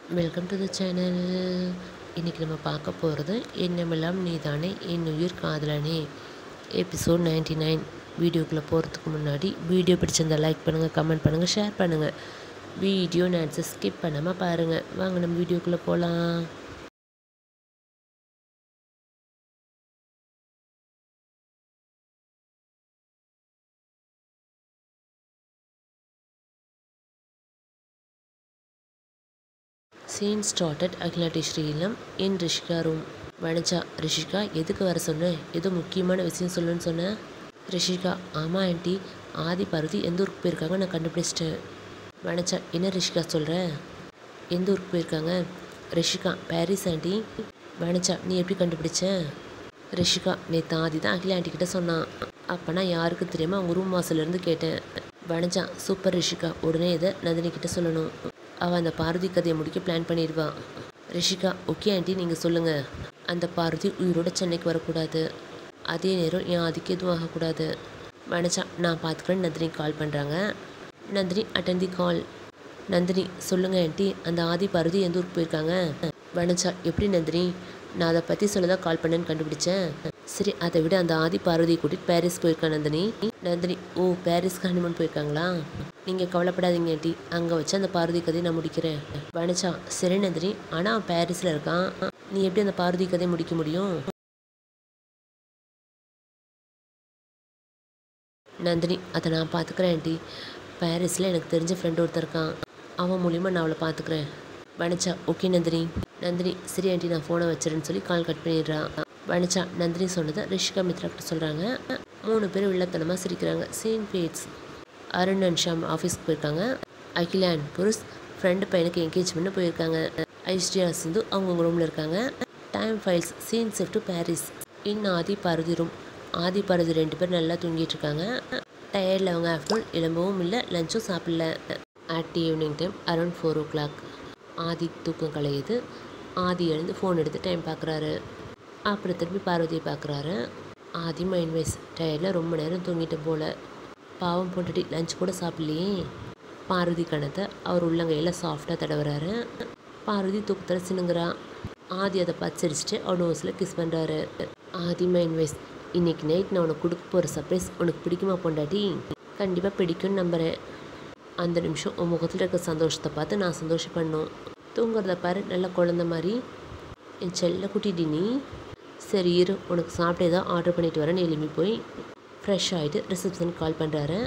Welcome to the channel இன்றைக்கி நம்ம பார்க்க போகிறது என்னமெல்லாம் நீதானே என் உயிர் காதலனே எபிசோட் 99 நைன் வீடியோக்குள்ளே போகிறதுக்கு முன்னாடி வீடியோ பிடிச்சிருந்தா லைக் பண்ணுங்கள் கமெண்ட் பண்ணுங்கள் ஷேர் பண்ணுங்கள் வீடியோ நேரத்தை ஸ்கிப் பண்ணாமல் பாருங்கள் வாங்க நம்ம வீடியோக்குள்ளே போகலாம் சீன் ஸ்டார்டட் அகிலாட்டி ஸ்ரீலம் இன் ரிஷிகா ரூம் வனஜா ரிஷிகா எதுக்கு வர சொன்னேன் ஏதோ முக்கியமான விஷயம் சொல்லுன்னு சொன்னேன் ரிஷிகா ஆமாம் ஆண்டி ஆதி பார்வதி எந்த ஊருக்கு போயிருக்காங்க நான் கண்டுபிடிச்சிட்டேன் வனஜா என்ன ரிஷிகா சொல்கிற எந்த ஊருக்கு போயிருக்காங்க ரிஷிகா பாரிஸ் ஆண்டி வனஜா நீ எப்படி கண்டுபிடிச்ச ரிஷிகா நேற்று ஆதி தான் அகில ஆண்டி கிட்ட சொன்னான் அப்போ நான் யாருக்கு தெரியாமல் அவங்க ரூம் வாசல்லேருந்து கேட்டேன் வனஜா சூப்பர் ரிஷிகா உடனே இதை நந்தினி கிட்ட சொல்லணும் அவள் அந்த பார்வதி கதையை முடிக்க பிளான் பண்ணிடுவா ரிஷிகா ஓகே ஆண்டி நீங்கள் சொல்லுங்கள் அந்த பார்வதி உயிரோட சென்னைக்கு வரக்கூடாது அதே நேரம் என் அதுக்கு எதுவும் ஆகக்கூடாது வனஜா நான் பார்த்துக்கிறேன்னு நந்தினி கால் பண்ணுறாங்க Nandini attend the call Nandini சொல்லுங்கள் ஆண்டி அந்த ஆதி பார்வதி எந்த ஊருக்கு போயிருக்காங்க வனஜா எப்படி நந்தினி நான் அதை பற்றி சொல்ல தான் கால் பண்ணேன்னு கண்டுபிடிச்சேன் சரி அதை விட அந்த ஆதி பார்வதியை கூட்டிட்டு பாரிஸ் போயிருக்கா நந்தினி நந்தினி ஓ பாரிஸ்க்கு ஹனிமூன் போயிருக்காங்களா நீங்கள் கவலைப்படாதீங்க ஆண்டி அங்கே வச்சு அந்த பார்வதி கதையை நான் முடிக்கிறேன் வனஜா சரி நந்தினி ஆனால் அவன் பாரிஸில் இருக்கான் நீ எப்படி அந்த பார்வதி கதையை முடிக்க முடியும் நந்தினி அதை நான் பார்த்துக்கிறேன் ஆண்டி பாரிஸில் எனக்கு தெரிஞ்ச ஃப்ரெண்ட் ஒருத்தர் இருக்கான் அவன் மூலியமாக நான் அவளை பார்த்துக்கிறேன் வனிச்சா ஓகே நந்தினி நந்தினி சரி ஆண்டி நான் ஃபோனை வச்சிருன்னு சொல்லி கால் கட் பண்ணிடுறான் வனிச்சா நந்தினி சொன்னதை ரிஷிகா மித்ரா கிட்ட சொல்கிறாங்க மூணு பேர் வில்லத்தனமாக சிரிக்கிறாங்க சேம் பேட்ஸ் அருண் அண்ட் ஷாம் ஆஃபீஸ்க்கு போயிருக்காங்க அகிலான் புருஷ் ஃப்ரெண்டு பையனுக்கு என்கேஜ்மெண்ட் போயிருக்காங்க ஐஸ்டியா சிந்து அவங்கவுங்க ரூமில் இருக்காங்க டைம் ஃபைல்ஸ் scene shift to Paris in Aadhi Parvathi room Aadhi Parvathi ரெண்டு பேர் நல்லா தூங்கிட்டு இருக்காங்க டயர்டில் அவங்க ஆஃப்டர்நூன் எழும்பவும் இல்லை லஞ்சும் சாப்பிடல at evening time around four o'clock Aadhi தூக்கம் கலையுது ஆதி எழுந்து ஃபோன் எடுத்து டைம் பார்க்குறாரு அப்புறம் திரும்பி பார்வதியை பார்க்குறாரு ஆதி மைண்ட் வைஸ் டயர்டில் ரொம்ப நேரம் தூங்கிட்டு போல பாவம் போட்டுட்டு லஞ்ச் கூட சாப்பிட்லையே பார்வதி கணத்தை அவர் உள்ளங்கையில் சாஃப்டாக தடவுறாரு பார்வதி தூக்கத்தில் சினுங்குறா ஆதி அதை பார்த்து சிரிச்சிட்டு அவர் நோஸில் கிஸ் பண்ணுறாரு ஆதி மைண்ட் வைஸ் இன்னைக்கு நைட் நான் உனக்கு கொடுக்க போகிற சர்ப்ரைஸ் உனக்கு பிடிக்குமா பொண்டாட்டி கண்டிப்பாக பிடிக்கும்னு நம்புகிறேன் அந்த நிமிஷம் உன் முகத்தில் இருக்க சந்தோஷத்தை பார்த்து நான் சந்தோஷப்படணும் தூங்குறத பாரு நல்ல குழந்த மாதிரி என் செல்ல குட்டிடி நீ சரி இரு உனக்கு சாப்பிட்டு ஏதாவது ஆர்டர் பண்ணிட்டு வரேன்னு எழுப்பி போய் ஃப்ரெஷ் ஆகிட்டு ரிசப்ஷனுக்கு கால் பண்ணுறாரு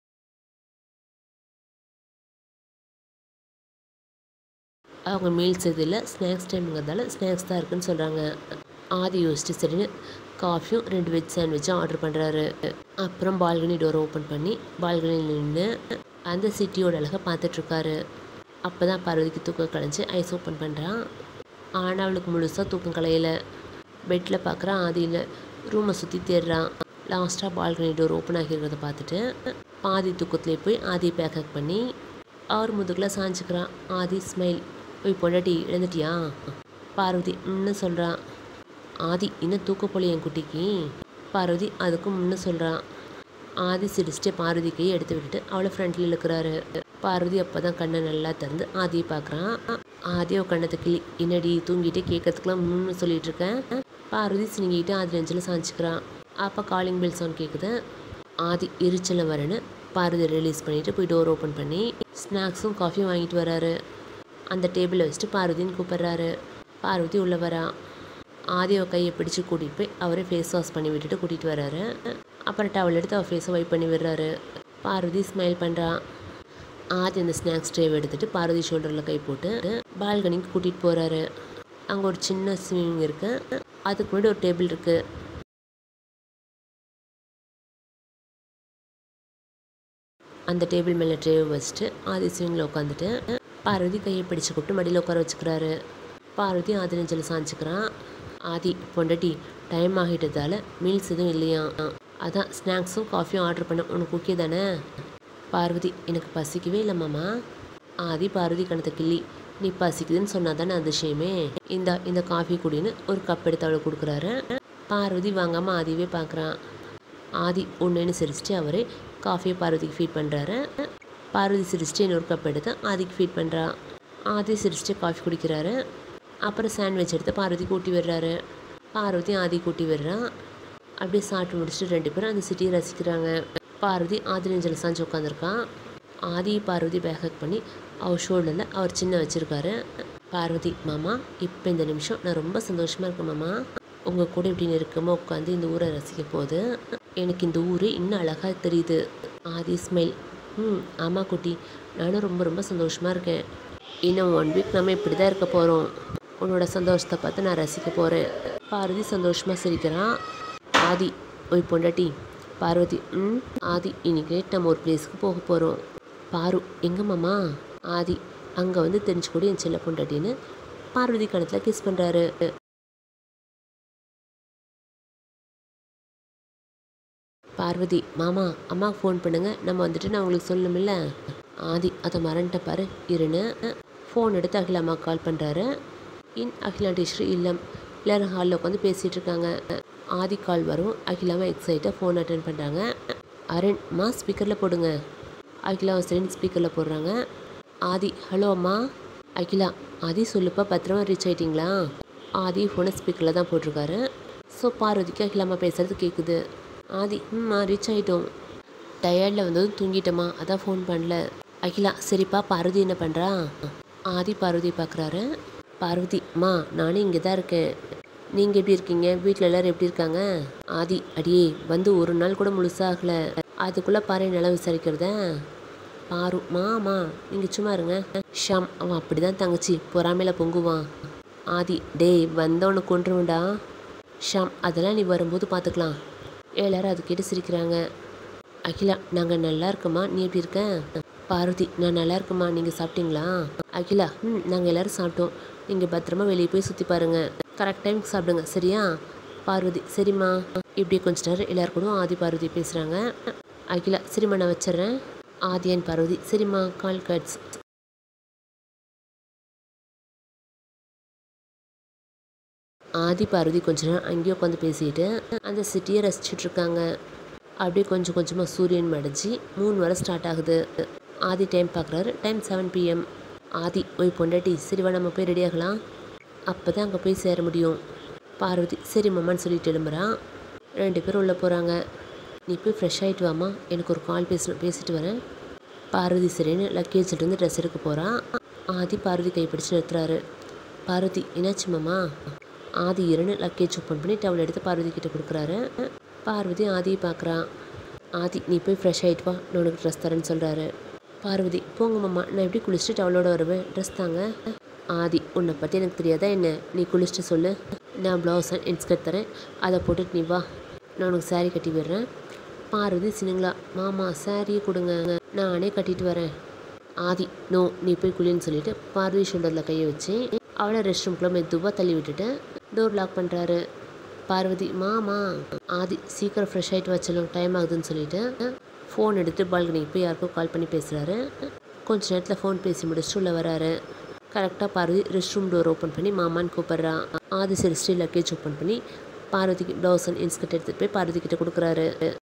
அவங்க மீல்ஸ் இதில் ஸ்நாக்ஸ் டைம்ங்கிறதால ஸ்நாக்ஸ் தான் இருக்குன்னு சொல்கிறாங்க ஆதி யோசிச்சு சரின்னு காஃபியும் ரெண்டு வெஜ் சாண்ட்விச்சும் ஆர்டர் பண்ணுறாரு அப்புறம் பால்கனி டோர் ஓப்பன் பண்ணி பால்கனியில் நின்று அந்த சிட்டியோட அழகை பார்த்துட்ருக்காரு அப்போ தான் பார்வதிக்கு தூக்கம் கலைஞ்சு ஐஸ் ஓப்பன் பண்ணுறான் ஆனால் அவளுக்கு முழுசாக தூக்கம் கலையலை பெட்டில் பார்க்குற ஆதியில் ரூமை சுற்றி தேடுறான் லாஸ்ட்டாக பால்கனி டோர் ஓப்பன் ஆகிருக்கிறத பார்த்துட்டு ஆதி தூக்கத்துலேயே போய் ஆதியை பேக்கப் பண்ணி அவர் முதுகில் சாஞ்சிக்கிறான் ஆதி ஸ்மைல் போய் பொண்டாட்டி எழுந்துட்டியா பார்வதி ம்னு சொல்கிறான் ஆதி இன்னும் தூக்க போல என் குட்டிக்கு பார்வதி அதுக்கும் முன்னு சொல்கிறான் ஆதி சிரிச்சிட்டு பார்வதி கையை எடுத்து விட்டுட்டு அவளை ஃப்ரண்ட்டில் இழுக்கிறாரு பார்வதி அப்போ தான் கண்ணை நல்லா திறந்து ஆதியை பார்க்குறான் ஆதி அவ கண்ணத்தை கிளி என்னடி தூங்கிட்டு கேட்கறதுக்குலாம் முன்னு சொல்லிட்டு இருக்கேன் பார்வதி சினிங்கிட்டு ஆதி நெஞ்சில் சாஞ்சிக்கிறான் அப்போ காலிங் பெல் சவுண்ட் கேட்குது ஆதி எரிச்சலில் வரேன்னு பார்வதி ரிலீஸ் பண்ணிவிட்டு போய் டோர் ஓப்பன் பண்ணி ஸ்நாக்ஸும் காஃபியும் வாங்கிட்டு வராரு அந்த டேபிளில் வச்சுட்டு பார்வதின்னு கூப்பிட்றாரு பார்வதி உள்ளே வரா ஆதி அவ கையை பிடிச்சி கூட்டிகிட்டு போய் அவரே ஃபேஸ் வாஷ் பண்ணி விட்டுட்டு கூட்டிகிட்டு வராரு அப்புறம் டவல் எடுத்து அவள் ஃபேஸை வைப் பண்ணி விடுறாரு பார்வதி ஸ்மைல் பண்ணுறா ஆதி அந்த ஸ்நாக்ஸ் ட்ரேவை எடுத்துகிட்டு பார்வதி ஷோல்டரில் கை போட்டு பால்கனிக்கு கூட்டிகிட்டு போகிறாரு அங்கே ஒரு சின்ன ஸ்விம்மிங் இருக்குது அதுக்கு முன்னாடி ஒரு டேபிள் இருக்குது அந்த டேபிள் மேலே ட்ரேவை வச்சுட்டு ஆதி ஸ்விங்கில் உட்காந்துட்டு பார்வதி கையை பிடிச்சு கூப்பிட்டு மடியில் உட்கார வச்சுக்கிறாரு பார்வதி ஆதி நெஞ்சில் சாஞ்சிக்கிறான் ஆதி பொண்டாட்டி டைம் ஆகிட்டதால மீல்ஸ் எதுவும் இல்லையா அதான் ஸ்நாக்ஸும் காஃபியும் ஆர்டர் பண்ண உனக்கு ஓகே தானே பார்வதி எனக்கு பசிக்கவே இல்லை மாமா ஆதி பார்வதி கணத்தை கிள்ளி நீ பசிக்குதுன்னு சொன்னா தானே அதிசயமே இந்த இந்த காஃபி குடின்னு ஒரு கப் எடுத்து அவளுக்கு கொடுக்குறாரு பார்வதி வாங்காமல் ஆதியவே பார்க்குறான் ஆதி ஒன்றுன்னு சிரிச்சிட்டு அவரே காஃபியை பார்வதிக்கு ஃபீட் பண்ணுறாரு பார்வதி சிரிச்சிட்டு இன்னொரு கப் எடுத்து ஆதிக்கு ஃபீட் பண்ணுறா ஆதி சிரிச்சுட்டு காஃபி குடிக்கிறாரு அப்புறம் சாண்ட்விச் எடுத்து பார்வதி கூட்டி விடுறாரு பார்வதி ஆதி கூட்டி விடுறான் அப்படியே சாப்பிட்டு முடிச்சுட்டு ரெண்டு பேரும் அந்த சிட்டியை ரசிக்கிறாங்க பார்வதி ஆதி நெஞ்சில் சாஞ்சு உட்காந்துருக்கான் ஆதி பார்வதி பேக்கப் பண்ணி அவர் ஷோல்டரில் அவர் சின்ன வச்சுருக்காரு பார்வதி மாமா இப்போ இந்த நிமிஷம் நான் ரொம்ப சந்தோஷமாக இருக்கேன் மாமா உங்கள் கூட இப்படி நெருக்கமாக உட்காந்து இந்த ஊரை ரசிக்க போது எனக்கு இந்த ஊர் இன்னும் அழகாக தெரியுது ஆதி ஸ்மைல் ம் ஆமாம் குட்டி நானும் ரொம்ப ரொம்ப சந்தோஷமாக இருக்கேன் இன்னும் ஒன் வீக் நம்ம இப்படி தான் இருக்க போகிறோம் உன்னோட சந்தோஷத்தை பார்த்து நான் ரசிக்க போகிறேன் பார்வதி சந்தோஷமாக சிரிக்கிறான் ஆதி ஓய் பொண்டாட்டி பார்வதி ம் ஆதி இன்னைக்கு நம்ம ஒரு பிளேஸ்க்கு போக போகிறோம் பாரு எங்க மாமா ஆதி அங்கே வந்து தெரிஞ்சுக்கூட என் செல்ல பொண்டாட்டின்னு பார்வதி கணத்தில் கிஸ் பண்ணுறாரு பார்வதி மாமா அம்மாவுக்கு ஃபோன் பண்ணுங்க நம்ம வந்துட்டு நான் உங்களுக்கு சொல்லணுமில்ல ஆதி அதை மறந்துட்ட பாரு இருன்னு ஃபோன் எடுத்து அகிலா அம்மா கால் பண்ணுறாரு இன் அகிலா டீச்சர் இல்லம் எல்லாரும் ஹாலில் உட்காந்து பேசிகிட்டு இருக்காங்க ஆதி கால் வரும் அகிலாமா எக்ஸைட்டாக ஃபோன் அட்டன் பண்ணுறாங்க அருண் மா ஸ்பீக்கரில் போடுங்க அகிலாவும் சரின்னு ஸ்பீக்கரில் போடுறாங்க ஆதி ஹலோ அம்மா அகிலா ஆதி சொல்லுப்பா பத்திரமா ரீச் ஆயிட்டீங்களா ஆதி ஃபோனை ஸ்பீக்கரில் தான் போட்டிருக்காரு ஸோ பார்வதிக்கு அகிலாமா பேசுகிறது கேட்குது ஆதி ம்மா ரீச் ஆகிட்டோம் டயர்டில் வந்ததும் தூங்கிட்டோமா அதான் ஃபோன் பண்ணல அகிலா சரிப்பா பார்வதி என்ன பண்ணுறா ஆதி பார்வதி பார்க்குறாரு பார்வதி அம்மா நானும் இங்கே தான் இருக்கேன் நீங்கள் எப்படி இருக்கீங்க வீட்டில் எல்லோரும் எப்படி இருக்காங்க ஆதி அடியே வந்து ஒரு நாள் கூட முழுசாகல அதுக்குள்ளே பாரு நிலம் விசாரிக்கிறத பாரு மாமா நீங்கள் சும்மா இருங்க ஷாம் அவன் அப்படி தான் தங்கச்சி பொறாமையில் பொங்குவான் ஆதி டேய் வந்தவனை கொன்றுவன்டா ஷாம் அதெல்லாம் நீ வரும்போது பார்த்துக்கலாம் எல்லாரும் அது கேட்டு சிரிக்கிறாங்க அகிலா நாங்கள் நல்லா இருக்கோமா நீ எப்படி இருக்க பார்வதி நான் நல்லா இருக்கேம்மா நீங்கள் சாப்பிட்டீங்களா அகிலா ம் நாங்கள் எல்லாரும் சாப்பிட்டோம் நீங்கள் பத்திரமா வெளியே போய் சுற்றி பாருங்க கரெக்ட் டைமுக்கு சாப்பிடுங்க சரியா பார்வதி சரிம்மா இப்படி கொஞ்ச நேரம் எல்லாரும் கூட ஆதி பார்வதி பேசுகிறாங்க அகிலா சரிம்மா நான் வச்சிடுறேன் ஆதியன் பார்வதி சரிம்மா கால் கட்ஸ் ஆதி பார்வதி கொஞ்ச நேரம் அங்கேயே உட்காந்து பேசிட்டு அந்த சிட்டியை ரசிச்சுட்டு இருக்காங்க அப்படியே கொஞ்சம் கொஞ்சமாக சூரியன் மடிஞ்சு மூணு வரை ஸ்டார்ட் ஆகுது ஆதி டைம் பார்க்குறாரு டைம் செவன் பிஎம் ஆதி ஓய் பொண்டாட்டி சரிவா நம்ம போய் ரெடி ஆகலாம் அப்போ தான் அங்கே போய் சேர முடியும் பார்வதி சரி மாமான்னு சொல்லிட்டு எழும்புறான் ரெண்டு பேரும் உள்ளே போகிறாங்க நீ போய் ஃப்ரெஷ் ஆகிட்டு வாமா எனக்கு ஒரு கால் பேசணும் பேசிட்டு வரேன் பார்வதி சரின்னு லக்கேஜ்லேருந்து ட்ரெஸ் எடுக்க போகிறான் ஆதி பார்வதி கைப்பிடிச்சு நிறுத்துறாரு பார்வதி என்னாச்சு மாமா ஆதி இருன்னு லக்கேஜ் ஓப்பன் பண்ணி டவல் எடுத்து பார்வதி கிட்ட கொடுக்குறாரு பார்வதி ஆதியை பார்க்குறான் ஆதி நீ போய் ஃப்ரெஷ் ஆகிட்டு வா நான் உனக்கு ட்ரெஸ் தரேன்னு சொல்கிறாரு பார்வதி போங்க மாமா நான் எப்படி குளிச்சுட்டு டவலோட வருவேன் ட்ரெஸ் தாங்க ஆதி உன்னை பற்றி எனக்கு தெரியாதா என்ன நீ குளிச்சுட்டு சொல்லு நான் ப்ளவுஸ் அண்ட் இன்ஸ்கர்ட் தரேன் அதை போட்டுட்டு நீ வா நான் உனக்கு saree கட்டி விடுறேன் பார்வதி சினுங்களா மாமா சாரியை கொடுங்க நானே கட்டிட்டு வரேன் ஆதி நோ நீ போய் குளின்னு சொல்லிட்டு பார்வதி ஷோல்டரில் கையை வச்சு அவளை ரெஸ்ட் ரூம்குள்ளே மெதுவாக தள்ளி விட்டுட்டு டோர் லாக் பண்ணுறாரு பார்வதி மாமா ஆதி சீக்கிரம் ஃப்ரெஷ் ஆகிட்டு வச்சலும் டைம் ஆகுதுன்னு சொல்லிட்டு ஃபோன் எடுத்து பால்கனிக்கு போய் யாருக்கோ கால் பண்ணி பேசுகிறாரு கொஞ்ச நேரத்தில் ஃபோன் பேசி முடிச்சுட்டு உள்ளே வராரு கரெக்டாக Parvathi rest room door open பண்ணி மாமான்னு கூப்பிட்றான் ஆதி சிரிச்சிட்டு லக்கேஜ் ஓப்பன் பண்ணி பார்வதிக்கு ப்ளவுஸ் அண்ட் இன்ஸ்கர்ட் எடுத்துகிட்டு போய் பார்வதி கிட்ட கொடுக்குறாரு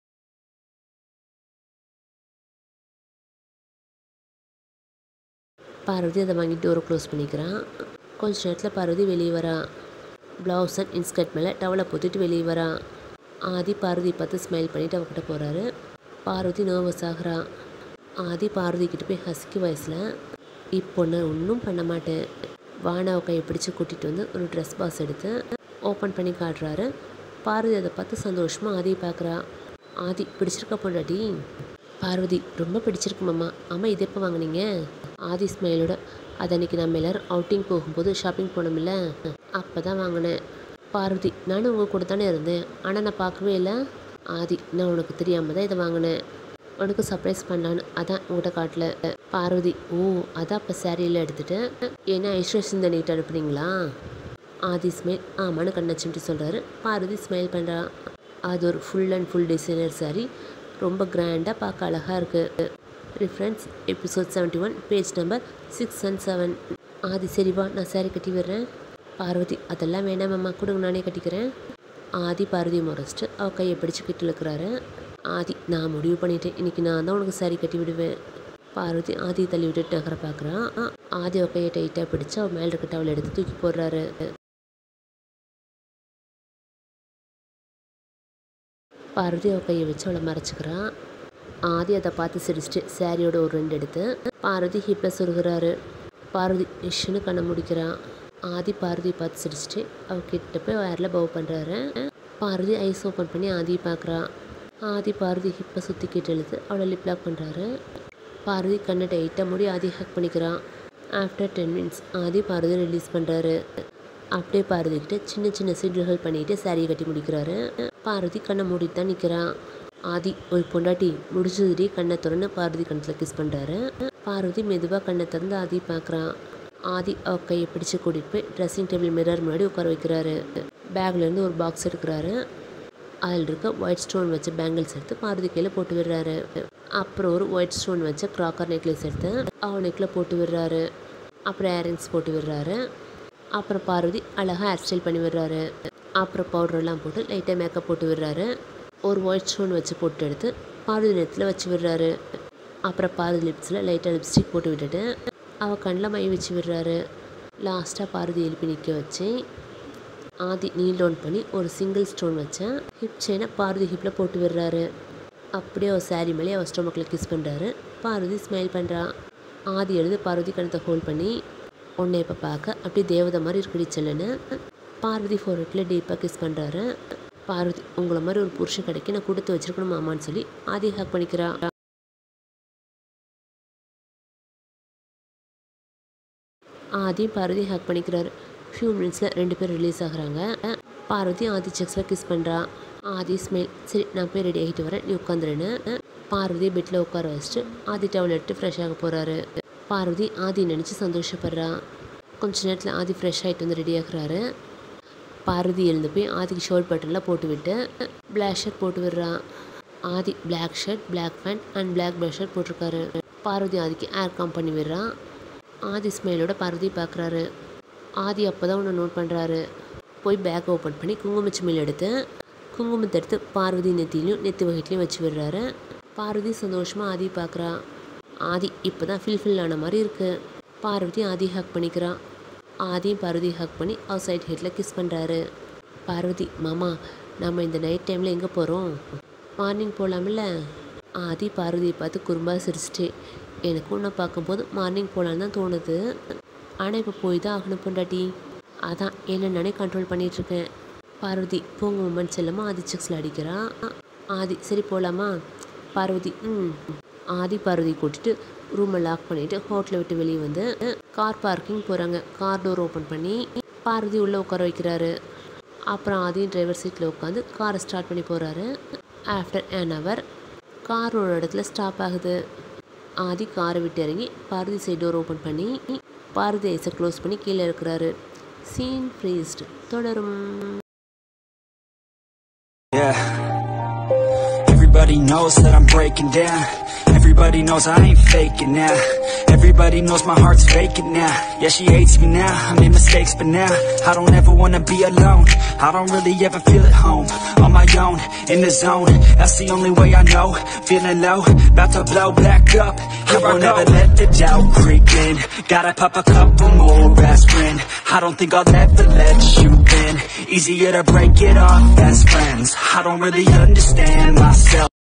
பார்வதி அதை வாங்கி டோரை க்ளோஸ் பண்ணிக்கிறான் கொஞ்ச நேரத்தில் பார்வதி வெளியே வரா ப்ளவுஸ் அண்ட் இன்ஸ்கர்ட் மேலே டவலை பொத்திட்டு வெளியே வரா ஆதி பார்வதி பார்த்து ஸ்மைல் பண்ணிட்டு அவகிட்ட போகிறாரு பார்வதி நர்வஸ் ஆகுறா ஆதி பார்வதி கிட்ட போய் ஹஸ்கி வயசில் இப்போ நான் ஒன்றும் பண்ண மாட்டேன் வானாவை கையை பிடிச்சி கூட்டிகிட்டு வந்து ஒரு ட்ரெஸ் பாக்ஸ் எடுத்து ஓப்பன் பண்ணி காட்டுறாரு பார்வதி அதை பார்த்து சந்தோஷமாக ஆதியை பார்க்குறா ஆதி பிடிச்சிருக்க பொண்டாட்டி பார்வதி ரொம்ப பிடிச்சிருக்கு மாமா ஆமாம் இது எப்போ வாங்குனீங்க ஆதி ஸ்மைலோட அது அன்னைக்கு நம்ம எல்லாரும் அவுட்டிங் போகும்போது ஷாப்பிங் போனோம்ல அப்போ தான் வாங்கினேன் பார்வதி நானும் உங்கள் கூட தானே இருந்தேன் ஆனால் நான் பார்க்கவே இல்லை ஆதி நான் உனக்கு தெரியாமல் தான் இதை வாங்கினேன் உனக்கு சர்ப்ரைஸ் பண்ணலான்னு அதான் உங்கள்கிட்ட காட்டல பார்வதி ஓ அதான் இப்போ சேரீயில் எடுத்துட்டு ஏன்னா ஐஸ்வர்யா சிந்தனைகிட்ட அனுப்புனீங்களா ஆதி ஸ்மைல் ஆமான்னு கண்ணச்சிட்டு சொல்கிறாரு பார்வதி ஸ்மைல் பண்ணுறா அது ஒரு full and full designer saree ரொம்ப கிராண்டாக பார்க்க அழகாக இருக்குது reference episode seventy one page number six and seven Aadhi சரிவா நான் saree கட்டி விடுறேன் பார்வதி அதெல்லாம் வேணாம் மாமா கொடுங்க நானே கட்டிக்கிறேன் ஆதி பார்வதி முறைச்சிட்டு அவ கையை பிடிச்சு கிட்ட இழுக்கிறாரு ஆதி நான் முடிவு பண்ணிட்டேன் இன்னைக்கு நான் தான் உனக்கு saree கட்டி விடுவேன் பார்வதி ஆதி தள்ளி விட்டுட்டு நகர பார்க்குறான் ஆதி அவ கையை டைட்டாக பிடிச்சு அவன் மேலே இருக்க டவல் எடுத்து தூக்கி போடுறாரு பார்வதி அவ கையை வச்சு அவளை மறைச்சிக்கிறான் ஆதி அதை பார்த்து சிரிச்சிட்டு சாரியோட ஒரு ரெண்டு எடுத்து பார்வதி ஹிப்பில் சொருகிறாரு பார்வதி நிஷுன்னு கண்ணை முடிக்கிறான் ஆதி பார்வதியை பார்த்து சிரிச்சிட்டு அவ கிட்ட போய் வயரில் பவ் பண்ணுறாரு பார்வதி ஐஸ் ஓப்பன் பண்ணி ஆதியை பார்க்குறான் ஆதி பார்வதி ஹிப்பை சுற்றி கிட்ட இழுத்து அவளை லிப் லாக் பண்ணுறாரு பார்வதி கண்ணை டைட்டாக மூடி ஆதி ஹக் பண்ணிக்கிறான் after ten minutes Aadhi Parvathi release பண்ணுறாரு அப்படியே பார்வதி கிட்ட சின்ன சின்ன சிண்டுகள் பண்ணிட்டு சாரியை கட்டி முடிக்கிறாரு பார்வதி கண்ணை மூடிட்டு தான் நிற்கிறான் ஆதி ஒரு பொண்டாட்டி முடிச்சதுடி கண்ணை திறந்து பார்வதி கண்ணத்தில் கிஸ் பண்ணுறாரு பார்வதி மெதுவாக கண்ணை திறந்து ஆதி பார்க்குறான் ஆதி அவ கையை பிடிச்சு கூட்டிகிட்டு போய் ட்ரெஸ்ஸிங் டேபிள் மிரர் முன்னாடி உட்கார வைக்கிறாரு பேக்லேருந்து ஒரு பாக்ஸ் எடுக்கிறாரு அதில் இருக்க ஒயிட் ஸ்டோன் வச்ச பேங்கிள்ஸ் எடுத்து பார்வதி கையில் போட்டு விடுறாரு அப்புறம் ஒரு ஒயிட் ஸ்டோன் வச்ச க்ராக்கர் நெக்லஸ் எடுத்து அவன் நெக்கில் போட்டு விடுறாரு அப்புறம் இயரிங்ஸ் போட்டு விடுறாரு அப்புறம் பார்வதி அழகாக ஹேர் ஸ்டைல் பண்ணி விடுறாரு அப்புறம் பவுடர்லாம் போட்டு லைட்டாக மேக்கப் போட்டு விடுறாரு ஒரு ஒயிட் ஸ்டோன் வச்சு போட்டு எடுத்து பார்வதி நேரத்தில் வச்சு விடுறாரு அப்புறம் பார்வதி லிப்ஸில் லைட்டாக லிப்ஸ்டிக் போட்டு விட்டுட்டு அவள் கண்ணில் மை வச்சு விடுறாரு லாஸ்ட்டாக பார்வதி எழுப்பி நிற்க வச்சு ஆதி நீல் டவுன் பண்ணி ஒரு சிங்கிள் ஸ்டோன் வச்சேன் ஹிப் செயினை பார்வதி ஹிப்பில் போட்டு விடுறாரு அப்படியே ஒரு சாரி மேலே அவர் ஸ்டொமக்கில் கிஸ் பண்ணுறாரு பார்வதி ஸ்மைல் பண்ணுறா ஆதி எழுது பார்வதி கணத்தை ஹோல்ட் பண்ணி உன்னை இப்போ பார்க்க அப்படியே தேவதை மாதிரி இருக்குடி செல்லுன்னு பார்வதி ஃபோர்வெட்டில் டீப்பாக கிஸ் பண்ணுறாரு பார்வதி உங்களை மாதிரி ஒரு புருஷன் கிடைக்க நான் கொடுத்து வச்சிருக்கணும் மாமான்னு சொல்லி ஆதி ஹக் பண்ணிக்கிறா ஆதி பார்வதி ஹக் பண்ணிக்கிறாரு ஃபியூ மினிட்ஸில் ரெண்டு பேர் ரிலீஸ் ஆகுறாங்க பார்வதி ஆதி செக்ஸில் கிஸ் பண்ணுறா ஆதி ஸ்மெல் சரி நான் போய் ரெடி ஆகிட்டு வரேன் நீ உட்காந்துருன்னு பார்வதி பெட்டில் உட்கார வச்சுட்டு ஆதி டவல் எடுத்து ஃப்ரெஷ் ஆக போகிறாரு பார்வதி ஆதி நினச்சி சந்தோஷப்படுறா கொஞ்ச நேரத்தில் ஆதி ஃப்ரெஷ் ஆகிட்டு வந்து ரெடி ஆகுறாரு பார்வதி எழுந்து போய் ஆதிக்கு ஷர்ட் பட்டன்லாம் போட்டு விட்டு பிளாக் ஷர்ட் போட்டு விடுறா Aadhi black shirt black pant and black plush shirt போட்டிருக்காரு பார்வதி ஆதிக்கு ஏர் காம் பண்ணி விடுறான் ஆதி ஸ்மைலோட பார்வதி பார்க்குறாரு ஆதி அப்போ தான் ஒன்று நோட் பண்ணுறாரு போய் பேக் ஓப்பன் பண்ணி குங்குமச்சிமில் எடுத்து குங்குமத்தை எடுத்து பார்வதி நெத்திலையும் நெத்தி வகைட்லையும் வச்சு விடுறாரு பார்வதி சந்தோஷமாக ஆதி பார்க்குறா ஆதி இப்போ தான் ஃபில் ஆன மாதிரி இருக்குது பார்வதி ஆதி ஹக் பண்ணிக்கிறான் ஆதியும் பார்வதி ஹக் பண்ணி அவர் சைட் ஹெட்டில் கிஸ் பண்ணுறாரு பார்வதி மாமா நம்ம இந்த நைட் டைமில் எங்கே போகிறோம் மார்னிங் போகலாமில்ல ஆதி பார்வதியை பார்த்து குறும்பாக சிரிச்சிட்டு எனக்கு உன்னை பார்க்கும்போது மார்னிங் போகலான்னு தான் தோணுது ஆனால் இப்போ போய் தான் ஆகணும் பொண்டாட்டி அதான் என்ன நானே கண்ட்ரோல் பண்ணிகிட்ருக்கேன் பார்வதி போங்க உமன் செல்லமா ஆதி செக்ஸில் அடிக்கிறான் ஆதி சரி போகலாமா பார்வதி ம் ஆதி பார்வதி கூட்டிட்டு ரூமை லாக் பண்ணிவிட்டு ஹோட்டலை விட்டு வெளியே வந்து கார் பார்க்கிங் போகிறாங்க கார் டோர் ஓப்பன் பண்ணி பார்வதி உள்ளே உட்கார வைக்கிறாரு அப்புறம் ஆதியும் டிரைவர் சீட்டில் உட்காந்து காரை ஸ்டார்ட் பண்ணி போகிறாரு ஆஃப்டர் an ஹவர் கார் ஒரு இடத்துல ஸ்டாப் ஆகுது ஆதி காரை விட்டு இறங்கி பாரதி சைடு டோர் ஓப்பன் பண்ணி பாரதி ஐஸை க்ளோஸ் பண்ணி கீழே இருக்கிறாரு சீன் ஃப்ரீஸ்டு தொடரும் Yeah. Everybody knows that I'm breaking down. Everybody knows I ain't faking now. Everybody knows my heart's vacant now. Yeah, she hates me now. I made mistakes, but now I don't ever wanna be alone. I don't really ever feel at home. On my own, in the zone. That's the only way I know. Feeling low, about to blow back up. I won't ever let the doubt creep in. Gotta pop a couple more aspirin. I don't think I'll ever let you in. Easier to break it off best friends. I don't really understand myself.